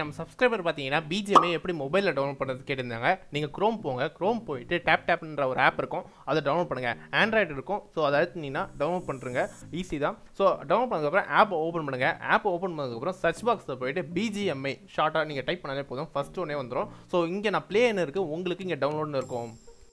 நம்ம சப்ஸ்கிரைபர் பார்த்தீங்கன்னா பிஜிஎம்ஐ எப்படி மொபைலில் டவுன்லோட் பண்ணுறது கேட்டிருந்தாங்க நீங்கள் க்ரோம் போங்க க்ரோம் போயிட்டு டேப் டேப்ன்ற ஒரு ஆப் இருக்கும் அதை டவுன்லோட் பண்ணுங்கள் ஆண்ட்ராய்டு இருக்கும் ஸோ அதை அழுத்தினீங்கன்னா டவுன்லோட் பண்ணுறங்க ஈஸி தான் ஸோ டவுன்லோட் பண்ணதுக்கப்புறம் ஆப் ஓப்பன் பண்ணுங்கள் ஆப் ஓப்பன் பண்ணதுக்கப்புறம் சர்ச் பாக்ஸில் போயிட்டு பிஜிஎம்ஐ ஷார்ட்டாக நீங்கள் டைப் பண்ணாலே போதும் ஃபஸ்ட் ஒன்னே வந்துடும் ஸோ இங்கே நான் ப்ளேன்னு இருக்குது உங்களுக்கு இங்கே டவுன்லோட்னு இருக்கும்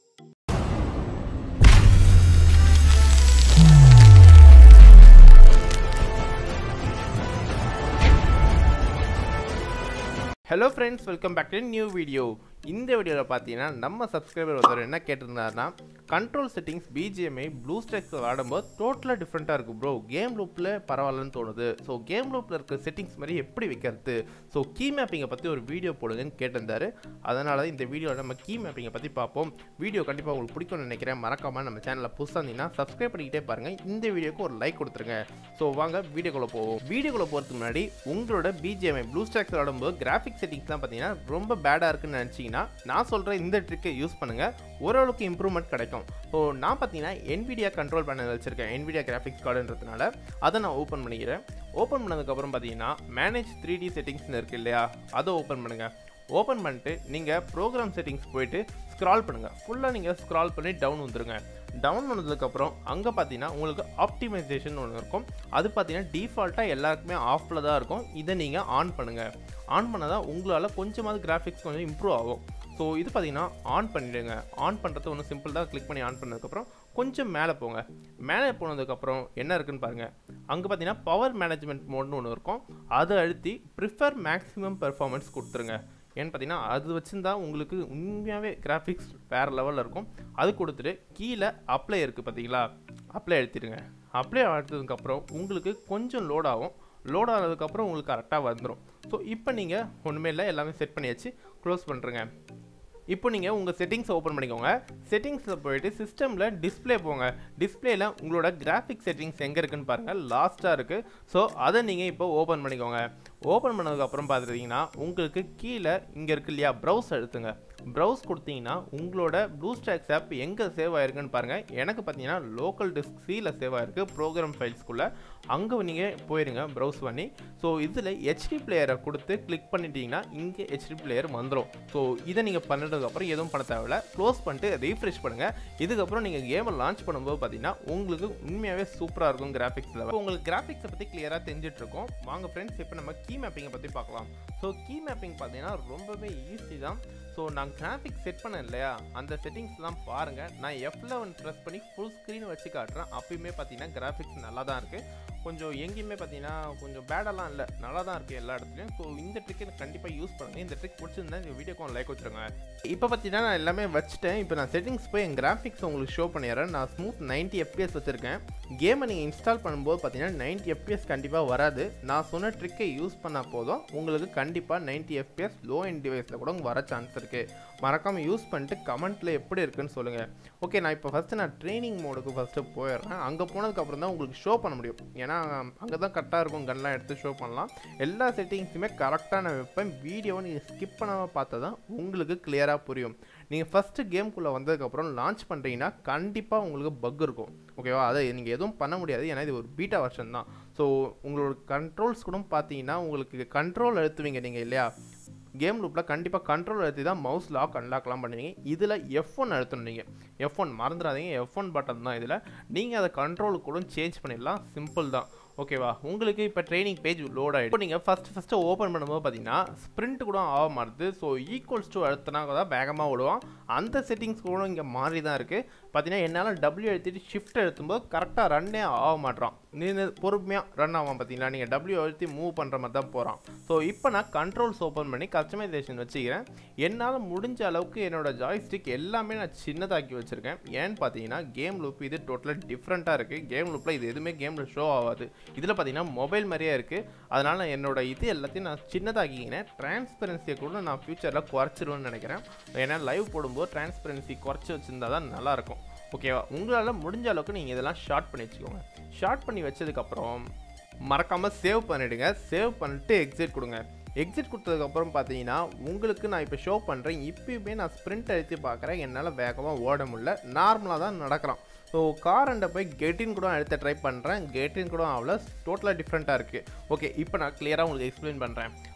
hello friends welcome back to new video இந்த வீடியோவில் பார்த்தீங்கன்னா நம்ம சப்ஸ்கிரைபர் ஒருத்தர் என்ன கேட்டிருந்தாருன்னா control settings BGMI BlueStacks விளாடும்போது டோட்டலாக டிஃப்ரெண்ட்டாக இருக்கும் ப்ரோ கேம் லூப்பில் பரவாயில்லன்னு தோணுது ஸோ கேம் லூப்பில் இருக்க செட்டிங்ஸ் மாதிரி எப்படி வைக்கிறது ஸோ கீ மேப்பிங்கை பற்றி ஒரு வீடியோ போடுங்கன்னு கேட்டிருந்தாரு அதனால தான் இந்த வீடியோவில் நம்ம கீ மேப்பிங்கை பற்றி பார்ப்போம் வீடியோ கண்டிப்பாக உங்களுக்கு பிடிக்கும்னு நினைக்கிறேன் மறக்காமல் நம்ம சேனலில் புதுசாக இருந்தீங்கன்னா சப்ஸ்கிரைப் பண்ணிக்கிட்டே பாருங்கள் இந்த வீடியோக்கு ஒரு லைக் கொடுத்துருங்க ஸோ வாங்க வீடியோக்குள்ளே போவோம் வீடியோக்குள்ளே போகிறதுக்கு முன்னாடி உங்களோட பிஜிஎம்ஐ ப்ளூ ஸ்டாக்ஸ் விளாடும்போது கிராஃபிக் செட்டிங்ஸ்லாம் பார்த்தீங்கன்னா ரொம்ப பேடாக இருக்குன்னு நினச்சிங்கன்னா நான் சொல்கிற இந்த ட்ரிக்கை யூஸ் பண்ணுங்கள் ஓரளவுக்கு இம்ப்ரூவ்மெண்ட் கிடைக்கும் ஸோ நான் பார்த்தீங்கன்னா NVIDIA கண்ட்ரோல் பேனல் வச்சுருக்கேன் NVIDIA கிராஃபிக்ஸ் கார்டுன்றதுனால அதை நான் ஓப்பன் பண்ணிக்கிறேன் ஓப்பன் பண்ணதுக்கப்புறம் பார்த்தீங்கன்னா மேனேஜ் த்ரீ டி செட்டிங்ஸ்னு இருக்குது இல்லையா அதை ஓப்பன் பண்ணுங்கள் ஓப்பன் பண்ணிட்டு நீங்கள் ப்ரோக்ராம் செட்டிங்ஸ் போயிட்டு ஸ்க்ரால் பண்ணுங்கள் ஃபுல்லாக நீங்கள் ஸ்க்ரால் பண்ணி டவுன் வந்துருங்க டவுன் பண்ணதுக்கப்புறம் அங்கே பார்த்தீங்கன்னா உங்களுக்கு ஆப்டிமைசேஷன் ஒன்று இருக்கும் அது பார்த்தீங்கன்னா டிஃபால்ட்டாக எல்லாருக்குமே ஆஃபில் தான் இருக்கும் இதை நீங்கள் ஆன் பண்ணுங்கள் ஆன் பண்ணால் உங்களால் கொஞ்சமாவது கிராஃபிக்ஸ் கொஞ்சம் இம்ப்ரூவ் ஆகும் ஸோ இது பார்த்தீங்கன்னா ஆன் பண்ணிவிடுங்க ஆன் பண்ணுறது ஒன்றும் சிம்பிள் தான் கிளிக் பண்ணி ஆன் பண்ணதுக்கப்புறம் கொஞ்சம் மேலே போங்க மேலே போனதுக்கப்புறம் என்ன இருக்குன்னு பாருங்கள் அங்கே பார்த்தீங்கன்னா பவர் மேனேஜ்மெண்ட் மோட்னு ஒன்று இருக்கும் அதை அழுத்தி ப்ரிஃபர் மேக்ஸிமம் பெர்ஃபார்மன்ஸ் கொடுத்துருங்க ஏன்னு பார்த்தீங்கன்னா அது வச்சுருந்தா உங்களுக்கு உண்மையாகவே கிராஃபிக்ஸ் வேறு லெவலில் இருக்கும் அது கொடுத்துட்டு கீழே அப்ளை இருக்குது பார்த்தீங்களா அப்ளை எடுத்துடுங்க அப்ளை எடுத்ததுக்கப்புறம் உங்களுக்கு கொஞ்சம் லோட் ஆகும் லோட் ஆனதுக்கப்புறம் உங்களுக்கு கரெக்டாக வந்துடும் ஸோ இப்போ நீங்கள் ஒன்றுமே இல்லை எல்லாமே செட் பண்ணியாச்சு க்ளோஸ் பண்ணுறேங்க இப்போ நீங்கள் உங்கள் செட்டிங்ஸ் ஓப்பன் பண்ணிக்கோங்க செட்டிங்ஸில் போயிட்டு சிஸ்டமில் டிஸ்ப்ளே போங்க டிஸ்ப்ளேயில் உங்களோட கிராஃபிக் செட்டிங்ஸ் எங்கே இருக்குன்னு பாருங்கள் லாஸ்ட்டாக இருக்குது ஸோ அதை நீங்கள் இப்போ ஓப்பன் பண்ணிக்கோங்க ஓப்பன் பண்ணதுக்கப்புறம் பார்த்துட்டிங்கன்னா உங்களுக்கு கீழே இங்கே இருக்கு இல்லையா ப்ரௌஸ் எடுத்துங்க ப்ரௌஸ் கொடுத்தீங்கன்னா உங்களோட ப்ளூ ஸ்டாக்ஸ் ஆப் எங்கே சேவ் ஆயிருக்குன்னு பாருங்கள் எனக்கு பார்த்தீங்கன்னா லோக்கல் டிஸ்க் சியில் சேவ் ஆயிருக்கு ப்ரோக்ராம் ஃபைல்ஸ்குள்ளே அங்கே நீங்கள் போயிருங்க ப்ரௌஸ் பண்ணி ஸோ இதில் ஹெச்டி பிளேயரை கொடுத்து கிளிக் பண்ணிட்டீங்கன்னா இங்கே ஹெச்டி பிளேயர் வந்துடும் ஸோ இதை நீங்கள் பண்ணதுக்கப்புறம் எதுவும் பண்ண தேவையில்ல க்ளோஸ் பண்ணிட்டு ரீஃப்ரெஷ் பண்ணுங்கள் இதுக்கப்புறம் நீங்கள் கேமை லான்ச் பண்ணும்போது பார்த்தீங்கன்னா உங்களுக்கு உண்மையாகவே சூப்பராக இருக்கும் கிராஃபிக்ஸ் லெவல் உங்களுக்கு கிராஃபிக்ஸை பற்றி கிளியராக தெரிஞ்சிட்டு இருக்கோம் வாங்க ஃப்ரெண்ட்ஸ் இப்போ நம்ம கீ மேப்பிங்கை பற்றி பார்க்கலாம் ஸோ கீ மேப்பிங் பார்த்தீங்கன்னா ரொம்பவே ஈஸி தான் ஸோ நான் கிராஃபிக் செட் பண்ணேன் இல்லையா அந்த செட்டிங்ஸ்லாம் பாருங்கள் நான் எஃப் லெவன் ப்ரெஸ் பண்ணி ஃபுல் ஸ்க்ரீன் வச்சு காட்டுறேன் அப்பயுமே பார்த்தீங்கன்னா கிராஃபிக்ஸ் நல்லா தான் இருக்குது கொஞ்சம் எங்கேயுமே பார்த்தீங்கன்னா கொஞ்சம் பேடெல்லாம் இல்லை நல்லா தான் இருக்குது எல்லா இடத்துலையும் ஸோ இந்த ட்ரிக்கை கண்டிப்பாக யூஸ் பண்ணுங்கள் இந்த ட்ரிக் பிடிச்சிருந்தா இந்த வீடியோக்கு லைக் வச்சுருங்க இப்போ பார்த்தீங்கன்னா நான் எல்லாமே வச்சுட்டேன் இப்போ நான் செட்டிங்ஸ் போய் என் கிராஃபிக்ஸ் உங்களுக்கு ஷோ பண்ணிடுறேன் நான் ஸ்மூத் நைன்ட்டி எஃப்பிஎஸ் வச்சுருக்கேன் கேமை நீங்கள் இன்ஸ்டால் பண்ணும்போது பார்த்தீங்கன்னா நைன்ட்டி எஃப்பிஎஸ் கண்டிப்பாக வராது நான் சொன்ன ட்ரிக்கை யூஸ் பண்ணால் போதும் உங்களுக்கு கண்டிப்பாக நைன்ட்டி எஃப்பிஎஸ் லோ எண்ட் டிவைஸில் கூட வர சான்ஸ் இருக்குது மறக்காமல் யூஸ் பண்ணிட்டு கமெண்ட்டில் எப்படி இருக்குன்னு சொல்லுங்கள் ஓகே நான் இப்போ ஃபஸ்ட்டு நான் ட்ரைனிங் மோடுக்கு ஃபஸ்ட்டு போயிடுறேன் அங்கே போனதுக்கப்புறம் தான் உங்களுக்கு ஷோ பண்ண முடியும் ஏன்னா அங்கே தான் கரெக்டாக இருக்கும் கன்லாம் எடுத்து ஷோ பண்ணலாம் எல்லா செட்டிங்ஸுமே கரெக்டாக நான் வைப்பேன் வீடியோவை நீங்கள் ஸ்கிப் பண்ணாமல் பார்த்தா தான் உங்களுக்கு கிளியராக புரியும் நீங்கள் ஃபஸ்ட்டு கேம்குள்ளே வந்ததுக்கப்புறம் லான்ச் பண்ணுறீங்கன்னா கண்டிப்பாக உங்களுக்கு பக் இருக்கும் ஓகேவா அதை நீங்கள் எதுவும் பண்ண முடியாது ஏன்னா இது ஒரு பீட்டா வெர்ஷன் தான் ஸோ உங்களோட கண்ட்ரோல்ஸ் கூட பார்த்தீங்கன்னா உங்களுக்கு கண்ட்ரோல் அழுத்துவீங்க நீங்கள் இல்லையா கேம் லூப்பில் கண்டிப்பாக கண்ட்ரோல் அழுத்தி தான் மவுஸ் லாக் அன்லாக்லாம் பண்ணுவீங்க இதில் எஃப் ஒன் அழுத்தணும் நீங்கள் எஃப் ஒன் மறந்துடாதீங்க எஃப் ஒன் பட்டன் தான் இதில் நீங்கள் அதை கண்ட்ரோல் கூட சேஞ்ச் பண்ணிடலாம் சிம்பிள் தான் ஓகேவா உங்களுக்கு இப்போ ட்ரைனிங் பேஜ் லோட் ஆகிடும் இப்போ நீங்கள் ஃபஸ்ட்டு ஃபஸ்ட்டு ஓப்பன் பண்ணும்போது பார்த்தீங்கன்னா ஸ்ப்ரிண்ட் கூட ஆக மாட்டுது ஸோ ஈக்குவல்ஸ் டு அழுத்தினா தான் வேகமாக விடுவோம் அந்த செட்டிங்ஸ் கூட இங்கே மாறி தான் இருக்குது பார்த்தீங்கன்னா என்னால் டபிள்யூ அழுத்திட்டு ஷிஃப்ட் அழுத்தும்போது கரெக்டாக ரன்னே ஆக மாட்டான் நீ பொறுமையாக ரன் ஆகும் பார்த்தீங்களா நீங்கள் டபிள்யூ அழுத்தி மூவ் பண்ணுற மாதிரி தான் போகிறான் ஸோ இப்போ நான் கண்ட்ரோல்ஸ் ஓப்பன் பண்ணி கஸ்டமைசேஷன் வச்சுக்கிறேன் என்னால் முடிஞ்ச அளவுக்கு என்னோட ஜாய்ஸ்டிக் எல்லாமே நான் சின்னதாக்கி வச்சுருக்கேன் ஏன்னு பார்த்தீங்கன்னா கேம் லூப் இது டோட்டலாக டிஃப்ரெண்ட்டாக இருக்குது கேம் லூப்பில் இது எதுவுமே கேமில் ஷோ ஆகாது இதில் பார்த்தீங்கன்னா மொபைல் மாதிரியே இருக்குது அதனால் நான் என்னோட இது எல்லாத்தையும் நான் சின்னதாக்கிக்கினேன் டிரான்ஸ்பரன்சியை கூட நான் ஃப்யூச்சரில் குறைச்சிருவேன்னு நினைக்கிறேன் ஏன்னா லைவ் போடும்போது டிரான்ஸ்பரன்சி குறைச்சி வச்சுருந்தா தான் நல்லாயிருக்கும் ஓகேவா உங்களால் முடிஞ்ச அளவுக்கு நீங்கள் இதெல்லாம் ஷார்ட் பண்ணி வச்சுக்கோங்க ஷார்ட் பண்ணி வச்சதுக்கப்புறம் மறக்காமல் சேவ் பண்ணிவிடுங்க சேவ் பண்ணிட்டு எக்ஸிட் கொடுங்க எக்ஸிட் கொடுத்ததுக்கப்புறம் பார்த்தீங்கன்னா உங்களுக்கு நான் இப்போ ஷோ பண்ணுறேன் இப்பயுமே நான் ஸ்ப்ரிண்ட் அழுத்தி பார்க்குறேன் என்னால் வேகமாக ஓட முடியல நார்மலாக தான் நடக்கிறான் ஸோ கார் அண்டை போய் கெட்டின் கூட அழுத்த ட்ரை பண்ணுறேன் கெட்டின் கூட ஆகல டோட்டலாக டிஃப்ரெண்ட்டாக இருக்குது ஓகே இப்போ நான் கிளியராக உங்களுக்கு எக்ஸ்பிளைன் பண்ணுறேன்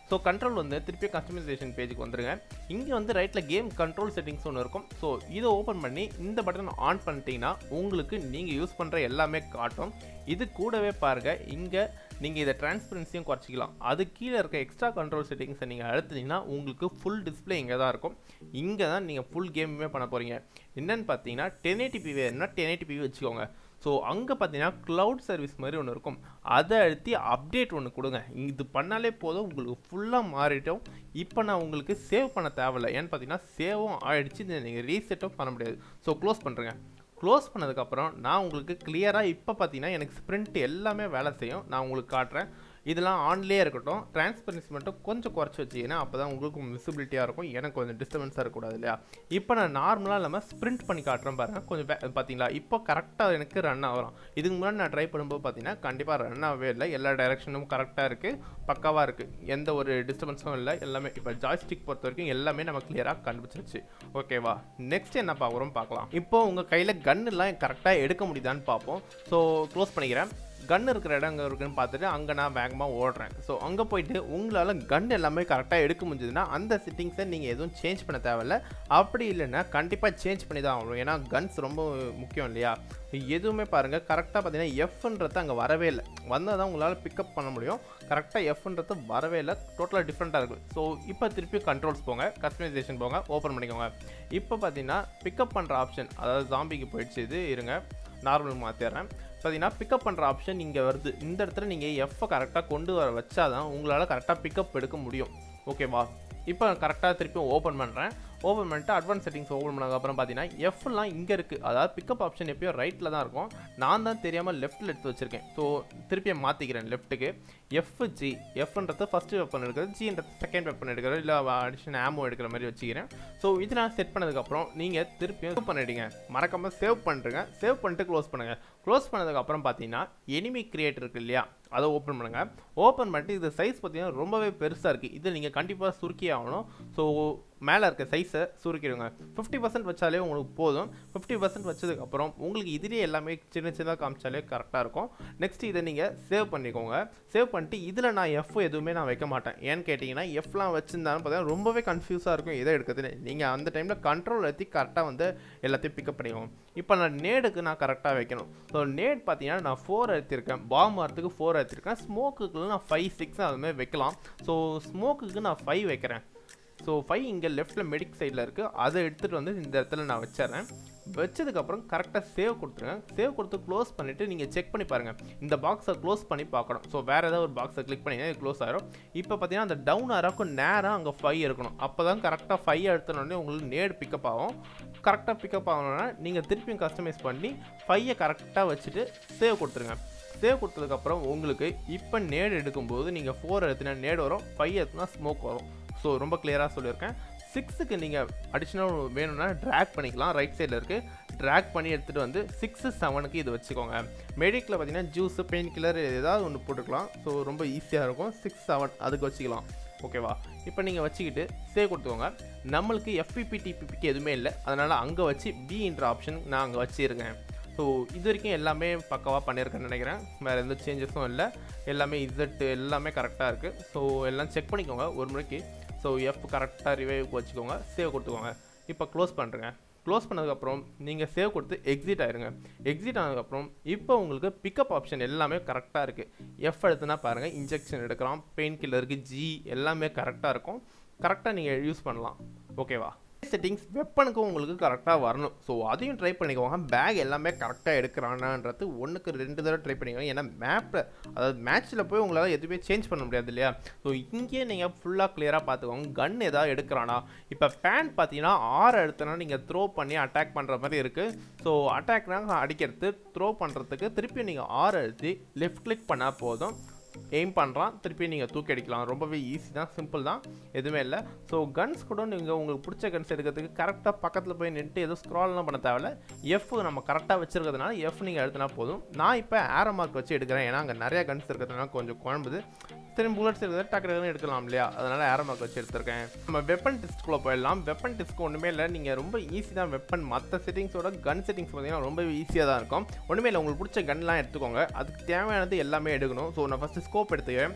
ஸோ கண்ட்ரோல் வந்து திருப்பி கஸ்டமைசேஷன் பேஜுக்கு வந்துருங்க இங்கே வந்து ரைட்டில் கேம் கண்ட்ரோல் செட்டிங்ஸ் ஒன்று இருக்கும் ஸோ இதை ஓப்பன் பண்ணி இந்த பட்டன் ஆன் பண்ணிட்டீங்கன்னா உங்களுக்கு நீங்கள் யூஸ் பண்ணுற எல்லாமே காட்டும் இது கூடவே பாருங்கள் இங்கே நீங்கள் இதை டிரான்ஸ்பரன்சியும் குறைச்சிக்கலாம் அது கீழே இருக்க எக்ஸ்ட்ரா கண்ட்ரோல் செட்டிங்ஸை நீங்கள் அழுத்தினீங்கன்னா உங்களுக்கு ஃபுல் டிஸ்பிளே இங்கே தான் இருக்கும் இங்கே தான் நீங்கள் ஃபுல் கேமுமே பண்ண போகிறீங்க என்னென்னு பார்த்தீங்கன்னா டென் எயிட்டி வேணும்னா டென் எயிட்டி வச்சுக்கோங்க ஸோ அங்கே பார்த்தீங்கன்னா க்ளவுட் சர்வீஸ் மாதிரி ஒன்று இருக்கும் அதை அழுத்தி அப்டேட் ஒன்று கொடுங்க இது பண்ணாலே போதும் உங்களுக்கு ஃபுல்லாக மாறிட்டோம் இப்போ நான் உங்களுக்கு சேவ் பண்ண தேவையில்லை ஏன்னு பார்த்தீங்கன்னா சேவும் ஆகிடுச்சு இதை நீங்கள் ரீசெட்டும் பண்ண முடியாது ஸோ க்ளோஸ் பண்ணுறேங்க க்ளோஸ் பண்ணதுக்கப்புறம் நான் உங்களுக்கு கிளியராக இப்போ பார்த்தீங்கன்னா எனக்கு ஸ்ப்ரிண்ட் எல்லாமே வேலை செய்யும் நான் உங்களுக்கு காட்டுறேன் இதெல்லாம் ஆன்லேயே இருக்கட்டும் டிரான்ஸ்பரன்சி மட்டும் கொஞ்சம் குறைச்சி வச்சிங்கன்னா அப்போ தான் உங்களுக்கு விசிபிலிட்டியாக இருக்கும் எனக்கு கொஞ்சம் டிஸ்டர்பன்ஸாக இருக்கக்கூடாது இல்லையா இப்போ நான் நார்மலாக இல்லாமல் ஸ்ப்ரிண்ட் பண்ணி காட்டுறேன் பாருங்கள் கொஞ்சம் பார்த்தீங்களா இப்போ கரெக்டாக எனக்கு ரன் ஆகிறோம் இதுக்கு முன்னாடி நான் ட்ரை பண்ணும்போது பார்த்தீங்கன்னா கண்டிப்பாக ரன் ஆகவே இல்லை எல்லா டைரக்ஷனும் கரெக்டாக இருக்குது பக்காவாக இருக்குது எந்த ஒரு டிஸ்டர்பன்ஸும் இல்லை எல்லாமே இப்போ ஜாய்ஸ்டிக் பொறுத்த வரைக்கும் எல்லாமே நம்ம கிளியராக கண்டுபிடிச்சிருச்சு ஓகேவா நெக்ஸ்ட் என்ன பார்க்குறோம் பார்க்கலாம் இப்போ உங்கள் கையில் கன்னுலாம் கரெக்டாக எடுக்க முடியுதான்னு பார்ப்போம் ஸோ க்ளோஸ் பண்ணிக்கிறேன் கன் இருக்கிற இடம் அங்கே இருக்குன்னு பார்த்துட்டு அங்கே நான் வேகமாக ஓடுறேன் ஸோ அங்கே போயிட்டு உங்களால் கன் எல்லாமே கரெக்டாக எடுக்க முடிஞ்சதுன்னா அந்த செட்டிங்ஸை நீங்கள் எதுவும் சேஞ்ச் பண்ண தேவையில்ல அப்படி இல்லைன்னா கண்டிப்பாக சேஞ்ச் பண்ணி தான் ஆகணும் ஏன்னா கன்ஸ் ரொம்ப முக்கியம் இல்லையா எதுவுமே பாருங்கள் கரெக்டாக பார்த்தீங்கன்னா எஃப்ன்றது அங்கே வரவே இல்லை வந்தால் தான் உங்களால் பிக்கப் பண்ண முடியும் கரெக்டாக எஃப்ன்றது வரவே இல்லை டோட்டலாக டிஃப்ரெண்ட்டாக இருக்குது ஸோ இப்போ திருப்பி கண்ட்ரோல்ஸ் போங்க கஸ்டமைசேஷன் போங்க ஓப்பன் பண்ணிக்கோங்க இப்போ பார்த்தீங்கன்னா பிக்கப் பண்ணுற ஆப்ஷன் அதாவது ஜாம்பிக்கு போயிடுச்சு இது இருங்க நார்மல் மாற்றிடுறேன் பார்த்தீங்கன்னா பிக்கப் பண்ணுற ஆப்ஷன் இங்கே வருது இந்த இடத்துல நீங்கள் எஃப்பை கரெக்டாக கொண்டு வர வச்சா தான் உங்களால் கரெக்டாக பிக்கப் எடுக்க முடியும் ஓகேவா இப்போ கரெக்டாக திருப்பி ஓப்பன் பண்ணுறேன் ஓப்பன் பண்ணிட்டு அட்வான்ஸ் செட்டிங்ஸ் ஓப்பன் பண்ணதுக்கப்புறம் பார்த்தீங்கன்னா எஃப்லாம் இங்கே இருக்குது அதாவது பிக்கப் ஆப்ஷன் எப்பயும் ரைட்டில் தான் இருக்கும் நான் தான் தெரியாமல் லெஃப்ட்டில் எடுத்து வச்சுருக்கேன் ஸோ திருப்பி மாற்றிக்கிறேன் லெஃப்ட்டுக்கு எஃப் ஜி எஃப்ன்றது ஃபஸ்ட்டு வெப்பன் எடுக்கிறது ஜின்றது செகண்ட் வெப்பன் எடுக்கிறது இல்லை அடிஷன் ஆமோ எடுக்கிற மாதிரி வச்சுக்கிறேன் ஸோ இது நான் செட் பண்ணதுக்கப்புறம் நீங்கள் திருப்பியும் சேவ் பண்ணிடுங்க மறக்காமல் சேவ் பண்ணுறங்க சேவ் பண்ணிட்டு க்ளோஸ் பண்ணுங்கள் க்ளோஸ் பண்ணதுக்கப்புறம் பார்த்தீங்கன்னா எனிமி கிரியேட் இருக்கு இல்லையா அதை ஓப்பன் பண்ணுங்கள் ஓப்பன் பண்ணிட்டு இது சைஸ் பார்த்தீங்கன்னா ரொம்பவே பெருசாக இருக்குது இது நீங்கள் கண்டிப்பாக சுருக்கி ஆகணும் ஸோ மேலே இருக்க சைஸை சுருக்கிடுங்க ஃபிஃப்டி பர்சன்ட் வச்சாலே உங்களுக்கு போதும் ஃபிஃப்டி பர்சன்ட் வச்சதுக்கப்புறம் உங்களுக்கு இதுலேயே எல்லாமே சின்ன சின்னதாக காமிச்சாலே கரெக்டாக இருக்கும் நெக்ஸ்ட் இதை நீங்கள் சேவ் பண்ணிக்கோங்க சேவ் பண்ணிட்டு இதில் நான் எஃப் எதுவுமே நான் வைக்க மாட்டேன் ஏன்னு கேட்டிங்கன்னா எஃப்லாம் வச்சுருந்தாலும் பார்த்தீங்கன்னா ரொம்பவே கன்ஃபியூஸாக இருக்கும் எதை எடுக்கிறது நீங்கள் அந்த டைமில் கண்ட்ரோல் ஏற்றி கரெக்டாக வந்து எல்லாத்தையும் பிக்கப் பண்ணிக்கோங்க இப்போ நான் நேடுக்கு நான் கரெக்டாக வைக்கணும் ஸோ நேட் பார்த்தீங்கன்னா நான் ஃபோர் எடுத்திருக்கேன் பாம் வரத்துக்கு ஃபோர் எடுத்திருக்கேன் ஸ்மோக்குக்கு நான் ஃபைவ் சிக்ஸ் அதுமாதிரி வைக்கலாம் ஸோ ஸ்மோக்குக்கு நான் ஃபைவ் வைக்கிறேன் ஸோ ஃபைவ் இங்கே லெஃப்ட்டில் மெடிக் சைடில் இருக்குது அதை எடுத்துகிட்டு வந்து இந்த இடத்துல நான் வச்சிடறேன் வச்சதுக்கப்புறம் கரெக்டாக சேவ் கொடுத்துருங்க சேவ் கொடுத்து க்ளோஸ் பண்ணிவிட்டு நீங்கள் செக் பண்ணி பாருங்கள் இந்த பாக்ஸை க்ளோஸ் பண்ணி பார்க்கணும் ஸோ வேறு ஏதாவது ஒரு பாக்ஸை கிளிக் பண்ணிங்கன்னா இது க்ளோஸ் ஆயிரும் இப்போ பார்த்தீங்கன்னா அந்த டவுன் ஆராக்கும் நேராக அங்கே ஃபைவ் இருக்கணும் அப்போ தான் கரெக்டாக ஃபைவ் எடுத்தனோடனே உங்களுக்கு நேடு பிக்கப் ஆகும் கரெக்டாக பிக்கப் ஆகணும்னா நீங்கள் திருப்பியும் கஸ்டமைஸ் பண்ணி ஃபையை கரெக்டாக வச்சுட்டு சேவ் கொடுத்துருங்க சேவ் கொடுத்ததுக்கப்புறம் உங்களுக்கு இப்போ நேடு எடுக்கும்போது நீங்கள் ஃபோர் எடுத்தினா நேடு வரும் ஃபைவ் எடுத்தினா ஸ்மோக் வரும் ஸோ ரொம்ப கிளியராக சொல்லியிருக்கேன் சிக்ஸுக்கு நீங்கள் அடிஷ்னல் வேணும்னா ட்ராக் பண்ணிக்கலாம் ரைட் சைடில் இருக்குது ட்ராக் பண்ணி எடுத்துகிட்டு வந்து சிக்ஸு செவனுக்கு இது வச்சுக்கோங்க மெடிக்கில் பார்த்தீங்கன்னா ஜூஸு பெயின் கில்லர் ஏதாவது ஒன்று போட்டுக்கலாம் ஸோ ரொம்ப ஈஸியாக இருக்கும் சிக்ஸ் செவன் அதுக்கு வச்சுக்கலாம் ஓகேவா இப்போ நீங்கள் வச்சுக்கிட்டு சேவ் கொடுத்துக்கோங்க நம்மளுக்கு எஃபிபி டிபிபிக்கு எதுவுமே இல்லை அதனால் அங்கே வச்சு பின்ற ஆப்ஷன் நான் அங்கே வச்சுருக்கேன் ஸோ இது வரைக்கும் எல்லாமே பக்காவாக பண்ணியிருக்கேன்னு நினைக்கிறேன் வேறு எந்த சேஞ்சஸும் இல்லை எல்லாமே இசட் எல்லாமே கரெக்டாக இருக்குது ஸோ எல்லாம் செக் பண்ணிக்கோங்க ஒரு முறைக்கு ஸோ எஃப் கரெக்டாக ரிவைவ் வச்சுக்கோங்க சேவ் கொடுத்துக்கோங்க இப்போ க்ளோஸ் பண்ணுறேங்க க்ளோஸ் பண்ணதுக்கப்புறம் நீங்கள் சேவ் கொடுத்து எக்ஸிட் ஆயிருங்க எக்ஸிட் ஆனதுக்கப்புறம் இப்போ உங்களுக்கு பிக்கப் ஆப்ஷன் எல்லாமே கரெக்டாக இருக்குது எஃப் எடுத்துனா பாருங்கள் இன்ஜெக்ஷன் எடுக்கலாம் பெயின் கில்லருக்கு ஜி எல்லாமே கரெக்டாக இருக்கும் கரெக்டாக நீங்கள் யூஸ் பண்ணலாம் ஓகேவா செட்டிங்ஸ் வெப்பனுக்கும் உங்களுக்கு கரெக்டாக வரணும் ஸோ அதையும் ட்ரை பண்ணிக்கோங்க பேக் எல்லாமே கரெக்டாக எடுக்கிறானான்றது ஒன்றுக்கு ரெண்டு தடவை ட்ரை பண்ணிக்கோங்க ஏன்னா மேப்பில் அதாவது மேட்ச்சில் போய் உங்களால் எதுவுமே சேஞ்ச் பண்ண முடியாது இல்லையா ஸோ இங்கேயே நீங்கள் ஃபுல்லாக கிளியராக பார்த்துக்கோங்க கன் ஏதாவது எடுக்கிறானா இப்போ பேன் பார்த்தீங்கன்னா ஆறு எடுத்தனா நீங்கள் த்ரோ பண்ணி அட்டாக் பண்ணுற மாதிரி இருக்குது ஸோ அட்டாக்னா அடிக்கிறது த்ரோ பண்ணுறதுக்கு திருப்பி நீங்கள் ஆறு அழுத்தி லெஃப்ட் கிளிக் பண்ணால் போதும் எய்ம் பண்ணுறான் திருப்பி நீங்கள் தூக்கி அடிக்கலாம் ரொம்பவே ஈஸி தான் சிம்பிள் தான் எதுவுமே இல்லை ஸோ கன்ஸ் கூட நீங்கள் உங்களுக்கு பிடிச்ச கன்ஸ் எடுக்கிறதுக்கு கரெக்டாக பக்கத்தில் போய் நின்று எதுவும் ஸ்க்ரால்லாம் பண்ண தேவையில்ல எஃப் நம்ம கரெக்டாக வச்சுருக்கிறதுனால எஃப் நீங்கள் எடுத்தினா போதும் நான் இப்போ ஏரோ மார்க் வச்சு எடுக்கிறேன் ஏன்னா அங்கே நிறைய கன்ஸ் இருக்கிறதுனால கொஞ்சம் குழம்புது திரும்ப புல்லட்ஸ் இருக்கிறது டக்கு டக்குன்னு எடுக்கலாம் இல்லையா அதனால் ஏரோ மார்க் வச்சு எடுத்திருக்கேன் நம்ம வெப்பன் டெஸ்ட்குள்ளே போயிடலாம் வெப்பன் டெஸ்ட்க்கு ஒன்றுமே இல்லை நீங்கள் ரொம்ப ஈஸி தான் வெப்பன் மற்ற செட்டிங்ஸோட கன் செட்டிங்ஸ் பார்த்தீங்கன்னா ரொம்ப ஈஸியாக தான் இருக்கும் ஒன்றுமே இல்லை உங்களுக்கு பிடிச்ச கன்லாம் எடுத்துக்கோங்க அதுக்கு தேவையானது எல்லாமே எடுக்கணும் ஸோ நான் ஃபஸ்ட்டு ஸ்கோப் எடுத்துக்கிறேன்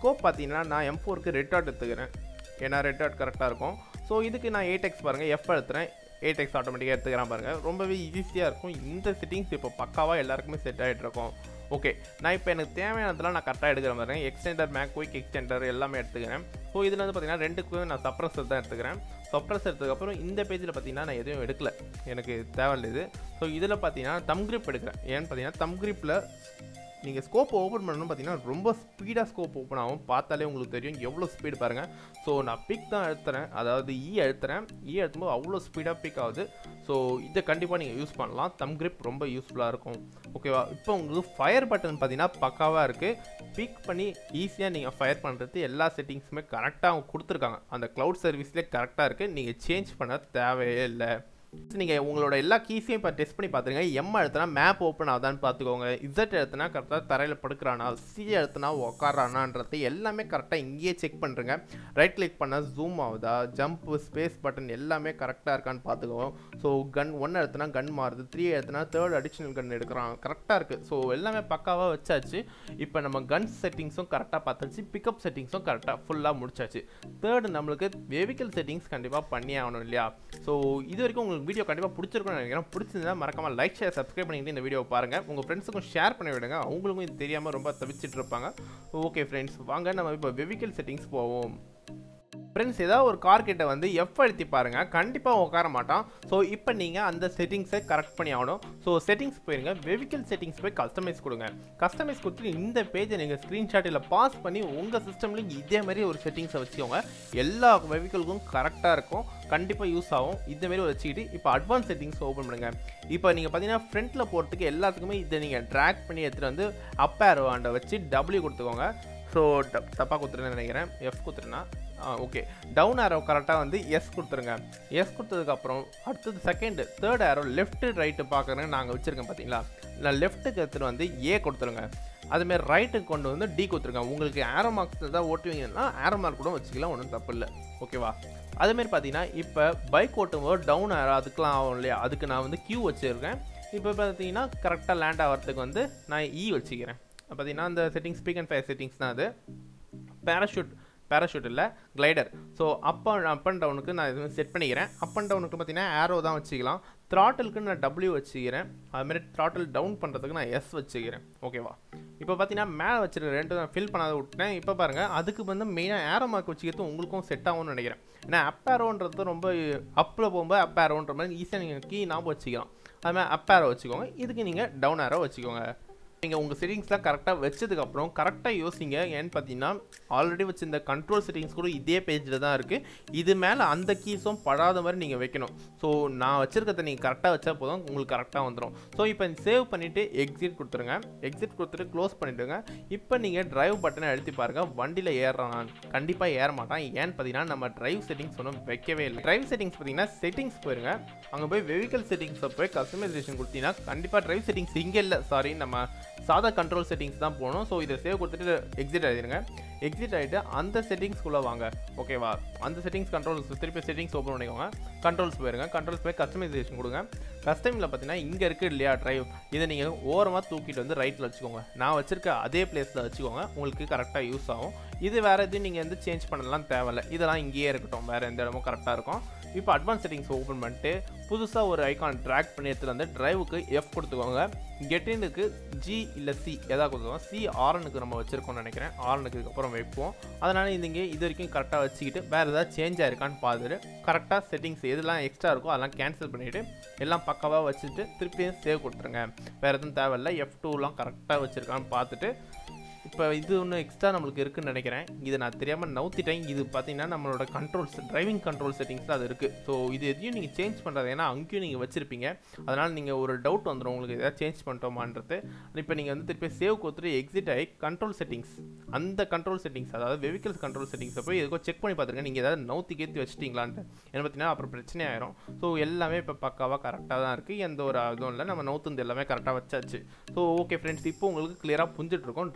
ஸ்கோப் பார்த்தீங்கன்னா நான் எம் ஃபோருக்கு ரெட் டாட் எடுத்துக்கிறேன் ஏன்னா ரெட் டாட் கரெக்டாக இருக்கும் ஸோ இதுக்கு நான் எயிட் எக்ஸ் பாருங்கள் எஃப் எடுத்துகிறேன் எயிட் எக்ஸ் ஆட்டோமேட்டிக்காக எடுத்துக்கிறேன் பாருங்கள் ரொம்பவே ஈஸியாக இருக்கும் இந்த செட்டிங்ஸ் இப்போ பக்காவாக எல்லாருக்குமே செட் ஆகிட்டு இருக்கும் ஓகே நான் இப்போ எனக்கு தேவையானதெல்லாம் நான் கரெக்டாக எடுக்கிற மாதிரி எக்ஸ்டெண்டர் மேக் குயிக் எக்ஸ்டெண்டர் எல்லாமே எடுத்துக்கிறேன் ஸோ இதில் வந்து பார்த்தீங்கன்னா ரெண்டுக்குமே நான் சப்ரஸர் தான் எடுத்துக்கிறேன் சப்ரஸ் எடுத்ததுக்கப்புறம் இந்த பேஜில் பார்த்தீங்கன்னா நான் எதுவும் எடுக்கல எனக்கு தேவையில்லை இது ஸோ இதில் பார்த்தீங்கன்னா தம் grip எடுக்கிறேன் ஏன்னு பார்த்தீங்கன்னா தம் gripல நீங்கள் ஸ்கோப் ஓப்பன் பண்ணணும் பார்த்தீங்கன்னா ரொம்ப ஸ்பீடாக ஸ்கோப் ஓப்பன் ஆகும் பார்த்தாலே உங்களுக்கு தெரியும் எவ்வளோ ஸ்பீடு பாருங்கள் ஸோ நான் பிக் தான் அழுத்துறேன் அதாவது இ அழுத்துறேன் இ அழுத்தும்போது அவ்வளோ ஸ்பீடாக பிக் ஆகுது ஸோ இதை கண்டிப்பாக நீங்கள் யூஸ் பண்ணலாம் தம் grip ரொம்ப யூஸ்ஃபுல்லாக இருக்கும் ஓகேவா இப்போ உங்களுக்கு ஃபயர் பட்டன் பார்த்தீங்கன்னா பக்காவாக இருக்குது பிக் பண்ணி ஈஸியாக நீங்கள் ஃபயர் பண்ணுறது எல்லா செட்டிங்ஸுமே கரெக்டாக அவங்க கொடுத்துருக்காங்க அந்த க்ளவுட் சர்வீஸ்லேயே கரெக்டாக இருக்குது நீங்கள் சேஞ்ச் பண்ண தேவையே இல்லை நீங்கள் உங்களோட எல்லா கீஸையும் இப்போ டெஸ்ட் பண்ணி பார்த்துருங்க எம் அழுத்தினா மேப் ஓப்பன் ஆகுதான்னு பார்த்துக்கோங்க இசட் எழுத்துனா கரெக்டாக தரையில் படுக்கிறானா சி எழுத்துனா உக்காரானான்றது எல்லாமே கரெக்டாக இங்கேயே செக் பண்ணுறங்க ரைட் கிளிக் பண்ணால் ஜூம் ஆகுதா ஜம்ப்பு ஸ்பேஸ் பட்டன் எல்லாமே கரெக்டாக இருக்கான்னு பார்த்துக்கோங்க ஸோ கன் ஒன் எழுத்துனா கன் மாறுது த்ரீ எழுத்துனா தேர்ட் அடிஷ்னல் கன் எடுக்கிறான் கரெக்டாக இருக்குது ஸோ எல்லாமே பக்காவாக வச்சாச்சு இப்போ நம்ம கன் செட்டிங்ஸும் கரெக்டாக பார்த்தாச்சு பிக்கப் செட்டிங்ஸும் கரெக்டாக ஃபுல்லாக முடிச்சாச்சு தேர்டு நம்மளுக்கு வெஹிக்கல் செட்டிங்ஸ் கண்டிப்பாக பண்ணி ஆகணும் இல்லையா ஸோ இது வரைக்கும் உங்களுக்கு வீடியோ கண்டிப்பாக பிடிச்சிருக்கும்னு நினைக்கிறேன் பிடிச்சிருந்தா மறக்காம லைக் ஷேர் சப்ஸ்கிரைப் பண்ணிட்டு இந்த வீடியோ பாருங்கள் உங்கள் ஃப்ரெண்ட்ஸுக்கும் ஷேர் பண்ணி விடுங்க அவங்களுக்கும் இது தெரியாமல் ரொம்ப தவிச்சிட்டு இருப்பாங்க ஓகே ஃப்ரெண்ட்ஸ் வாங்க நம்ம இப்போ வெஹிக்கல் செட்டிங்ஸ் போவோம் ஃப்ரெண்ட்ஸ் ஏதாவது ஒரு கார் கிட்ட வந்து எஃப் அழுத்தி பாருங்க கண்டிப்பாக உட்கார மாட்டான் ஸோ இப்போ நீங்கள் அந்த செட்டிங்ஸை கரெக்ட் பண்ணி ஆகணும் ஸோ செட்டிங்ஸ் போயிருங்க வெஹிக்கல் செட்டிங்ஸ் போய் கஸ்டமைஸ் கொடுங்க கஸ்டமைஸ் கொடுத்துட்டு இந்த பேஜை நீங்கள் ஸ்க்ரீன்ஷாட் இல்லை பாஸ் பண்ணி உங்கள் சிஸ்டம்லேயும் இதே மாதிரி ஒரு செட்டிங்ஸை வச்சுக்கோங்க எல்லா வெஹிக்கிளுக்கும் கரெக்டாக இருக்கும் கண்டிப்பாக யூஸ் ஆகும் இந்த மாதிரி வச்சுக்கிட்டு இப்போ அட்வான்ஸ் செட்டிங்ஸ் ஓப்பன் பண்ணுங்க இப்போ நீங்கள் பார்த்தீங்கன்னா ஃப்ரண்ட்டில் போகிறதுக்கு எல்லாத்துக்குமே இதை நீங்கள் ட்ராக் பண்ணி எடுத்துகிட்டு வந்து அப் ஏரோ ஆண்டை வச்சு டபிள்யூ கொடுத்துக்கோங்க ஸோ தப்பாக கொடுத்துருன்னு நினைக்கிறேன் எஃப் கொடுத்துருன்னா ஓகே டவுன் ஆரோ கரெக்டாக வந்து எஸ் கொடுத்துருங்க எஸ் கொடுத்ததுக்கப்புறம் அடுத்தது second third arrow left right பார்க்குறேன்னு நாங்கள் வச்சுருக்கேன் பார்த்தீங்களா நான் லெஃப்ட்டுக்கு எடுத்துகிட்டு வந்து ஏ கொடுத்துருங்க அதுமாரி ரைட்டுக்கு கொண்டு வந்து டி கொடுத்துருங்க உங்களுக்கு ஆரோ மார்க்ஸ் தான் ஓட்டுவீங்கன்னா ஆரோ மார்க் கூட வச்சுக்கலாம் ஒன்றும் தப்பு இல்லை ஓகேவா அதுமாரி பார்த்தீங்கன்னா இப்போ பைக் ஓட்டும்போது டவுன் ஆரோ அதுக்கெலாம் ஆகும் இல்லையா அதுக்கு நான் வந்து கியூ வச்சுருக்கேன் இப்போ பார்த்தீங்கன்னா கரெக்டாக லேண்ட் ஆகிறதுக்கு வந்து நான் இ வச்சுக்கிறேன் பார்த்தீங்கன்னா அந்த setting peek and fire settings தான் அது பேராஷூட் பேராஷூட் இல்லை glider so up up and டவுனுக்கு நான் இது செட் பண்ணிக்கிறேன் அப் அண்ட் டவுனுக்கு பார்த்தீங்கன்னா ஆரோ தான் வச்சுக்கலாம் த்ராட்டலுக்கு நான் டபிள்யூ வச்சுக்கிறேன் அதுமாரி த்ராட்டல் டவுன் பண்ணுறதுக்கு நான் எஸ் வச்சுக்கிறேன் ஓகேவா இப்போ பார்த்தீங்கன்னா மேலே வச்சிருக்க ரெண்டு நான் ஃபில் பண்ணாத விட்டேன் இப்போ பாருங்கள் அதுக்கு வந்து மெயினாக ஏரோ மார்க் வச்சுக்கிறது உங்களுக்கும் செட் ஆகும்னு நினைக்கிறேன் ஏன்னா அப் ஏரோன்றது ரொம்ப அப்பில் போகும்போது அப் ஏரோன்ற மாதிரி ஈஸியாக நீங்கள் கீ ஞாபகம் வச்சுக்கலாம் அதுமாதிரி அப் ஏரோ வச்சுக்கோங்க இதுக்கு நீங்கள் டவுன் ஏரோ வச்சுக்கோங்க நீங்கள் உங்கள் செட்டிங்ஸ்லாம் கரெக்டாக வச்சதுக்கப்புறம் கரெக்டாக யோசிங்க ஏன்னு பார்த்தீங்கன்னா ஆல்ரெடி வச்சிருந்த கண்ட்ரோல் செட்டிங்ஸ் கூட இதே பேஜில் தான் இருக்குது இது மேலே அந்த கீஸும் படாத மாதிரி நீங்கள் வைக்கணும் ஸோ நான் வச்சுருக்கிறத நீங்கள் கரெக்டாக வச்சா போதும் உங்களுக்கு கரெக்டாக வந்துடும் ஸோ இப்போ சேவ் பண்ணிவிட்டு எக்ஸிட் கொடுத்துருங்க எக்ஸிட் கொடுத்துட்டு க்ளோஸ் பண்ணிவிடுங்க இப்போ நீங்கள் டிரைவ் பட்டனை அழுத்தி பாருங்கள் வண்டியில் ஏறுறான் கண்டிப்பாக ஏற மாட்டான் ஏன்னு பார்த்தீங்கன்னா நம்ம டிரைவ் செட்டிங்ஸ் ஒன்றும் வைக்கவே இல்லை டிரைவ் செட்டிங்ஸ் பார்த்தீங்கன்னா செட்டிங்ஸ் போயிருங்க அங்கே போய் வெஹிக்கல் செட்டிங்ஸை போய் கஸ்டமைசேஷன் கொடுத்தீங்கன்னா கண்டிப்பாக டிரைவ் செட்டிங்ஸ் இங்கே இல்லை சாரி நம்ம சாதா கண்ட்ரோல் செட்டிங்ஸ் தான் போகணும் ஸோ இதை சேவ் கொடுத்துட்டு எக்ஸிட் ஆகிடுங்க எக்ஸிட் ஆகிட்டு அந்த செட்டிங்ஸ்குள்ளே வாங்க ஓகேவா அந்த செட்டிங்ஸ் கண்ட்ரோல்ஸ் திருப்பி செட்டிங்ஸ் ஓப்பன் பண்ணிக்கோங்க கண்ட்ரோல்ஸ் போயிருங்க கண்ட்ரோல்ஸ் போய் கஸ்டமைசேஷன் கொடுங்க கஸ்டமில் பார்த்தீங்கன்னா இங்கே இருக்குது இல்லையா ட்ரைவ் இதை நீங்கள் ஓரமாக தூக்கிட்டு வந்து ரைட்டில் வச்சுக்கோங்க நான் வச்சுருக்க அதே பிளேஸில் வச்சுக்கோங்க உங்களுக்கு கரெக்டாக யூஸ் ஆகும் இது வேறு எதுவும் நீங்கள் வந்து சேஞ்ச் பண்ணலாம் தேவையில்ல இதெல்லாம் இங்கேயே இருக்கட்டும் வேறு எந்த இடமும் கரெக்டாக இருக்கும் இப்போ அட்வான்ஸ் செட்டிங்ஸ் ஓப்பன் பண்ணிட்டு புதுசாக ஒரு ஐகான் ட்ராக் பண்ணி எடுத்துகிட்டு வந்து டிரைவுக்கு எஃப் கொடுத்துக்கோங்க கெட்டினுக்கு ஜி இல்லை சி எதாவது கொடுத்துக்கோங்க சி ஆரனுக்கு நம்ம வச்சுருக்கோம்னு நினைக்கிறேன் ஆரனுக்கு இதுக்கப்புறம் வைப்போம் அதனால் இந்த இங்கே இது வரைக்கும் கரெக்டாக வச்சுக்கிட்டு வேறு ஏதாவது சேஞ்ச் ஆயிருக்கான்னு பார்த்துட்டு கரெக்டாக செட்டிங்ஸ் எதெல்லாம் எக்ஸ்ட்ரா இருக்கோ அதெல்லாம் கேன்சல் பண்ணிவிட்டு எல்லாம் பக்காவாக வச்சுட்டு திருப்பியும் சேவ் கொடுத்துருங்க வேறு எதுவும் தேவையில்லை எஃப் டூலாம் கரெக்டாக வச்சுருக்கான்னு பார்த்துட்டு இப்போ இது ஒன்று எக்ஸ்ட்ரா நம்மளுக்கு இருக்குன்னு நினைக்கிறேன் இதை நான் தெரியாமல் நவுத்திட்டேன் இது பார்த்தீங்கன்னா நம்மளோட கண்ட்ரோல்ஸ் டிரைவிங் கண்ட்ரோல் செட்டிங்ஸ் அது இருக்குது ஸோ இது எதையும் நீங்கள் சேஞ்ச் பண்ணுறது ஏன்னா அங்கேயும் நீங்கள் வச்சுருப்பீங்க அதனால் நீங்கள் ஒரு டவுட் வந்துடும் உங்களுக்கு எதாவது சேஞ்ச் பண்ணிட்டோமான்றது இப்போ நீங்கள் வந்து திருப்பி சேவ் கொடுத்துட்டு எக்ஸிட் ஆகி கண்ட்ரோல் செட்டிங்ஸ் அந்த கண்ட்ரோல் செட்டிங்ஸ் அதாவது வெஹிக்கல்ஸ் கண்ட்ரோல் செட்டிங்ஸை போய் எதுக்கோ செக் பண்ணி பார்த்துருங்க நீங்கள் ஏதாவது நவுத்தி கேத்தி வச்சிட்டிங்களான்ட்டு ஏன்னா பார்த்தீங்கன்னா அப்புறம் பிரச்சனை ஆயிரும் ஸோ எல்லாமே இப்போ பக்காவாக கரெக்டாக தான் இருக்குது எந்த ஒரு இதுவும் இல்லை நம்ம நவுத்துந்து எல்லாமே கரெக்டாக வச்சாச்சு ஸோ ஓகே ஃப்ரெண்ட்ஸ் இப்போ உங்களுக்கு கிளியராக புரிஞ்சிட்டு இருக்கோம் டிரைவிங்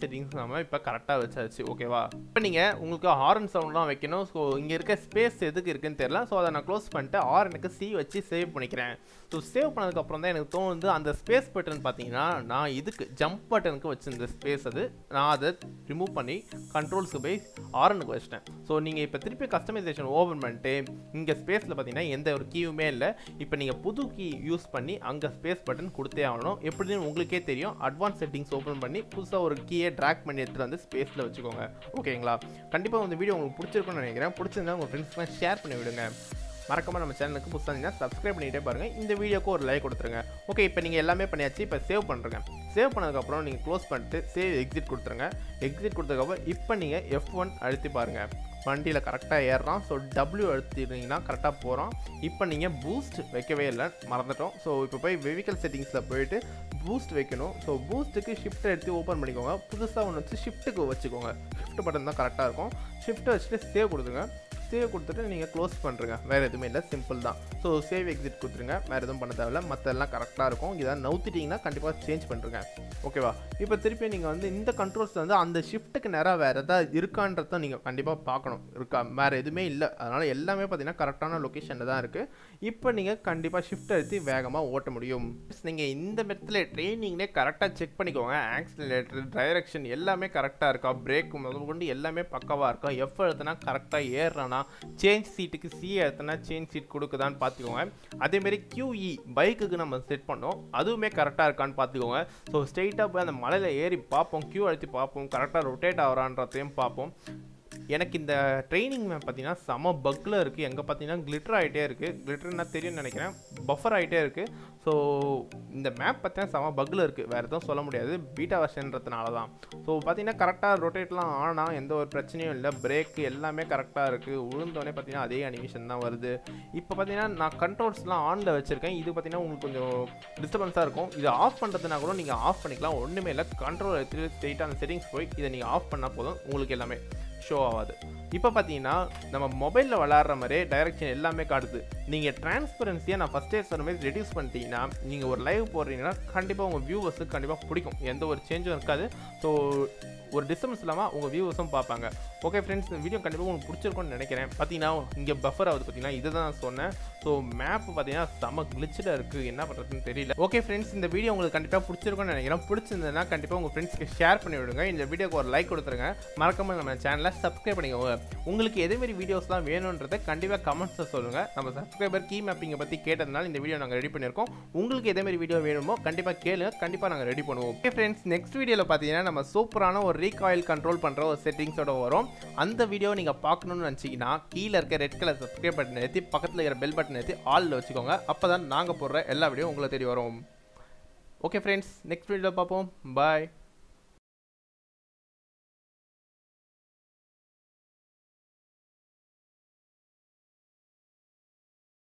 செட்டிங்ஸ் நம்ம இப்போ கரெக்டாக வச்சாச்சு ஓகேவா இப்போ நீங்கள் உங்களுக்கு ஹாரன் சவுண்ட்லாம் வைக்கணும் ஸோ இங்கே இருக்க ஸ்பேஸ் எதுக்கு இருக்குன்னு தெரியல ஸோ அதை நான் க்ளோஸ் பண்ணிட்டு ஆரனுக்கு சி வச்சு சேவ் பண்ணிக்கிறேன் ஸோ சேவ் பண்ணதுக்கப்புறம் தான் எனக்கு தோணுது அந்த ஸ்பேஸ் பட்டன் பார்த்தீங்கன்னா நான் இதுக்கு ஜம்ப் பட்டனுக்கு வச்சிருந்த ஸ்பேஸ் அது நான் அதை ரிமூவ் பண்ணி கண்ட்ரோல்ஸுக்கு போய் ஆரனுக்கு வச்சிட்டேன் ஸோ நீங்கள் இப்போ திருப்பி கஸ்டமைசேஷன் ஓப்பன் பண்ணிட்டு இங்கே ஸ்பேஸில் பார்த்தீங்கன்னா எந்த ஒரு கீயுமே இல்லை இப்போ நீங்கள் புது கீ யூஸ் பண்ணி அங்கே ஸ்பேஸ் பட்டன் கொடுத்தே ஆகணும் எப்படின்னு உங்களுக்கே தெரியும் அட்வான்ஸ் செட்டிங்ஸ் ஓப்பன் பண்ணி புதுசாக ஒரு கீயை ட்ராக் பண்ணி எடுத்துகிட்டு வந்து ஸ்பேஸில் வச்சுக்கோங்க ஓகேங்களா கண்டிப்பாக இந்த வீடியோ உங்களுக்கு பிடிச்சிருக்கும்னு நினைக்கிறேன் பிடிச்சிருந்தா உங்கள் ஃப்ரெண்ட்ஸ்க்குலாம் ஷேர் பண்ணி விடுங்க மறக்காம நம்ம சேனலுக்கு புதுசாக இருந்தீங்கன்னா சப்ஸ்கிரைப் பண்ணிகிட்டே பாருங்கள் இந்த வீடியோக்கு ஒரு லைக் கொடுத்துருங்க ஓகே இப்போ நீங்கள் எல்லாமே பண்ணியாச்சு இப்போ சேவ் பண்ணுறேங்க சேவ் பண்ணதுக்கப்புறம் நீங்கள் க்ளோஸ் பண்ணிட்டு சேவ் எக்ஸிட் கொடுத்துருங்க எக்ஸிட் கொடுத்ததுக்கப்புறம் இப்போ நீங்கள் எஃப் ஒன் அழுத்தி பாருங்கள் வண்டியில் கரெக்டாக ஏறுறான் ஸோ டபிள்யூ அழுத்திட்டீங்கன்னா கரெக்டாக போகிறோம் இப்போ நீங்கள் பூஸ்ட் வைக்கவே இல்லை மறந்துட்டோம் ஸோ இப்போ போய் வெஹிக்கல் செட்டிங்ஸில் போயிட்டு பூஸ்ட் வைக்கணும் ஸோ பூஸ்ட்டுக்கு ஷிஃப்ட்டை எடுத்து ஓப்பன் பண்ணிக்கோங்க புதுசாக ஒன்று வச்சு ஷிஃப்ட்டுக்கு வச்சுக்கோங்க ஷிஃப்ட் பட்டன் தான் கரெக்டாக இருக்கும் ஷிஃப்ட்டை வச்சுட்டு சேவ் கொடுத்துங்க சேவ் கொடுத்துட்டு நீங்கள் க்ளோஸ் பண்ணுறங்க வேறு எதுவுமே இல்லை சிம்பிள் தான் ஸோ சேவ் எக்ஸிட் கொடுத்துருங்க வேறு எதுவும் பண்ண தேவையில்ல மற்றெல்லாம் கரெக்டாக இருக்கும் இதை நவுத்திட்டிங்கன்னா கண்டிப்பாக சேஞ்ச் பண்ணுறேங்க ஓகேவா இப்போ திருப்பி நீங்கள் வந்து இந்த கண்ட்ரோல்ஸ் வந்து அந்த ஷிஃப்ட்டுக்கு நேராக வேறு எதாவது இருக்கான்றத நீங்கள் கண்டிப்பாக பார்க்கணும் இருக்கா வேறு எதுவுமே இல்லை அதனால் எல்லாமே பார்த்தீங்கன்னா கரெக்டான லொக்கேஷனில் தான் இருக்குது இப்போ நீங்கள் கண்டிப்பாக ஷிஃப்ட் அழுத்தி வேகமாக ஓட்ட முடியும் நீங்கள் இந்த மெத்தில் ட்ரைனிங்லேயே கரெக்டாக செக் பண்ணிக்கோங்க ஆக்சிலேட்டர் டைரக்ஷன் எல்லாமே கரெக்டாக இருக்கா பிரேக் முதல் கொண்டு எல்லாமே பக்கவாக இருக்கா எஃப் எழுத்துனா கரெக்டாக ஏறுறானா சேஞ்ச் சீட்டுக்கு சி எடுத்தனா சேஞ்ச் சீட் கொடுக்குதான்னு பார்த்துக்கோங்க அதேமாரி QE பைக்குக்கு நம்ம செட் பண்ணோம் அதுவுமே கரெக்டாக இருக்கான்னு பார்த்துக்கோங்க ஸோ ஸ்ட்ரெயிட்டாக போய் அந்த மலையில் ஏறி பார்ப்போம் கியூ அழுத்தி பார்ப்போம் கரெக்டாக ரொட்டேட் ஆகிறான்றதையும் பார்ப்போம் எனக்கு இந்த ட்ரைனிங் மேப் பார்த்தீங்கன்னா செம பக்கில் இருக்குது எங்கே பார்த்தீங்கன்னா கிளிட்டர் ஆகிட்டே இருக்குது கிளிட்டர்னா தெரியும்னு நினைக்கிறேன் பஃபர் ஆகிட்டே இருக்குது ஸோ இந்த மேப் பார்த்தீங்கன்னா செம பக்கில் இருக்குது வேறு எதுவும் சொல்ல முடியாது பீட்டா வெர்ஷன்றதுனால தான் ஸோ பார்த்தீங்கன்னா கரெக்டாக ரொட்டேட்லாம் ஆனால் எந்த ஒரு பிரச்சனையும் இல்லை பிரேக் எல்லாமே கரெக்டாக இருக்குது உளுந்தோடனே பார்த்தீங்கன்னா அதே அனிமேஷன் தான் வருது இப்போ பார்த்தீங்கன்னா நான் கண்ட்ரோல்ஸ்லாம் ஆனில் வச்சுருக்கேன் இது பார்த்தீங்கன்னா உங்களுக்கு கொஞ்சம் டிஸ்டர்பன்ஸாக இருக்கும் இதை ஆஃப் பண்ணுறதுனா கூட நீங்கள் ஆஃப் பண்ணிக்கலாம் ஒன்றுமே இல்லை கண்ட்ரோல் எடுத்துகிட்டு ஸ்ட்ரெயிட்டாக அந்த செட்டிங்ஸ் போய் இதை நீங்கள் ஆஃப் பண்ணால் போதும் உங்களுக்கு எல்லாமே ஷோ ஆகாது இப்போ பார்த்தீங்கன்னா நம்ம மொபைலில் விளாட்ற மாதிரியே டைரக்ஷன் எல்லாமே காட்டுது நீங்கள் டிரான்ஸ்பரன்சியை நான் ஃபஸ்ட்டே சொன்ன மாதிரி ரெடியூஸ் பண்ணிட்டீங்கன்னா நீங்கள் ஒரு லைவ் போடுறீங்கன்னா கண்டிப்பாக உங்கள் வியூவர்ஸுக்கு கண்டிப்பாக பிடிக்கும் எந்த ஒரு சேஞ்சும் இருக்காது ஸோ ஒரு டிஸ்டர்பன்ஸ் இல்லாமல் உங்கள் வியூவர்ஸும் பார்ப்பாங்க ஓகே ஃப்ரெண்ட்ஸ் இந்த வீடியோ கண்டிப்பாக உங்களுக்கு பிடிச்சிருக்கும்னு நினைக்கிறேன் பார்த்தீங்கன்னா இங்கே பஃபர் ஆகுது பார்த்தீங்கன்னா இதை தான் நான் சொன்னேன் ஸோ மேப் பார்த்தீங்கன்னா செம கிளிச்சில் இருக்குது என்ன பண்ணுறதுன்னு தெரியல ஓகே ஃப்ரெண்ட்ஸ் இந்த வீடியோ உங்களுக்கு கண்டிப்பாக பிடிச்சிருக்கும்னு நினைக்கிறேன் பிடிச்சிருந்ததுன்னா கண்டிப்பாக உங்கள் ஃப்ரெண்ட்ஸ்க்கு ஷேர் பண்ணி விடுங்க இந்த வீடியோக்கு ஒரு லைக் கொடுத்துருங்க மறக்காமல் நம்ம சேனலை சப்ஸ்கிரைப் பண்ணிக்கோங்க உங்களுக்கு எதேமாரி வீடியோஸ்லாம் வேணுன்றதை கண்டிப்பாக கமெண்ட்ஸில் சொல்லுங்கள் நம்ம சப்ஸ்கிரைபர் கீ மேப்பிங்கை பற்றி கேட்டதுனால இந்த வீடியோ நாங்கள் ரெடி பண்ணியிருக்கோம் உங்களுக்கு எதேமாரி வீடியோ வேணுமோ கண்டிப்பாக கேளுங்க கண்டிப்பாக நாங்கள் ரெடி பண்ணுவோம் ஓகே ஃப்ரெண்ட்ஸ் நெக்ஸ்ட் வீடியோவில் பார்த்தீங்கன்னா நம்ம சூப்பரான ஒரு ரீகாயில் கண்ட்ரோல் பண்ணுற ஒரு செட்டிங்ஸோட வரும் அந்த வீடியோ நீங்கள் பார்க்கணும்னு நினச்சிங்கன்னா கீழே இருக்க ரெட் கலர் சப்ஸ்கிரைப் பட்டன் ஏற்றி பக்கத்தில் இருக்கிற பெல் பட்டன் ஏற்றி ஆலில் வச்சுக்கோங்க அப்போ தான் நாங்கள் போடுற எல்லா வீடியோ உங்களை தேடி வரும் ஓகே ஃப்ரெண்ட்ஸ் நெக்ஸ்ட் வீடியோவில் பார்ப்போம் பாய்